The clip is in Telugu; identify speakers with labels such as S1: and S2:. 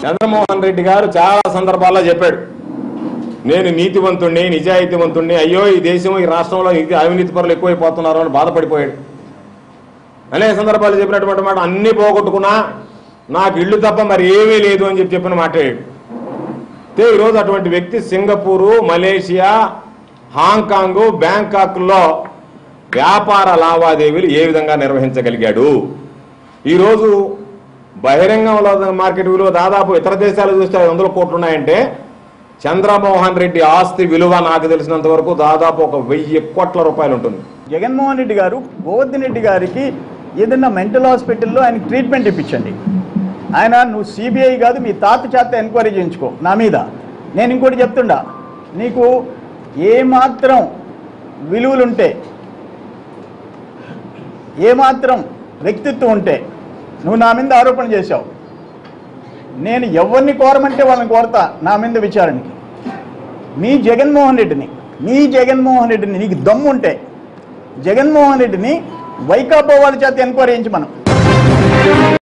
S1: చంద్రమోహన్ రెడ్డి గారు చాలా సందర్భాల్లో చెప్పాడు నేను నీతివంతుణ్ణి నిజాయితీవంతుణ్ణి అయ్యో ఈ దేశం ఈ రాష్ట్రంలో ఇది అవినీతి పరులు ఎక్కువైపోతున్నారు అని బాధపడిపోయాడు అనేక సందర్భాలు చెప్పినటువంటి మాట అన్ని పోగొట్టుకున్నా నాకు ఇల్లు తప్ప మరి ఏమీ లేదు అని చెప్పి చెప్పిన మాట్లాడాడు అయితే ఈరోజు అటువంటి వ్యక్తి సింగపూరు మలేషియా హాంకాంగ్ బ్యాంకాక్లో వ్యాపార లావాదేవీలు ఏ విధంగా నిర్వహించగలిగాడు ఈరోజు బహిరంగంలో మార్కెట్ విలువ దాదాపు ఇతర దేశాలు చూస్తే ఐదు వందల కోట్లు ఉన్నాయంటే చంద్రమోహన్ రెడ్డి ఆస్తి విలువ నాకు తెలిసినంత వరకు దాదాపు ఒక వెయ్యి కోట్ల రూపాయలు ఉంటుంది
S2: జగన్మోహన్ రెడ్డి గారు గోవర్ధన్ రెడ్డి గారికి ఏదన్నా మెంటల్ హాస్పిటల్లో ఆయనకి ట్రీట్మెంట్ ఇప్పించండి ఆయన నువ్వు సిబిఐ కాదు మీ తాత చేత ఎంక్వైరీ చేయించుకో నా మీద నేను ఇంకోటి చెప్తుండా నీకు ఏమాత్రం విలువలుంటే ఏమాత్రం వ్యక్తిత్వం ఉంటే నువ్వు నా మీద ఆరోపణ చేశావు నేను ఎవరిని కోరమంటే వాళ్ళని కోరతా నా మీద విచారణకి మీ జగన్మోహన్ రెడ్డిని మీ జగన్మోహన్ రెడ్డిని నీకు దమ్ముంటే జగన్మోహన్ రెడ్డిని వైకాపా వాళ్ళ చేత ఎంక్వైరీ చేయించి మనం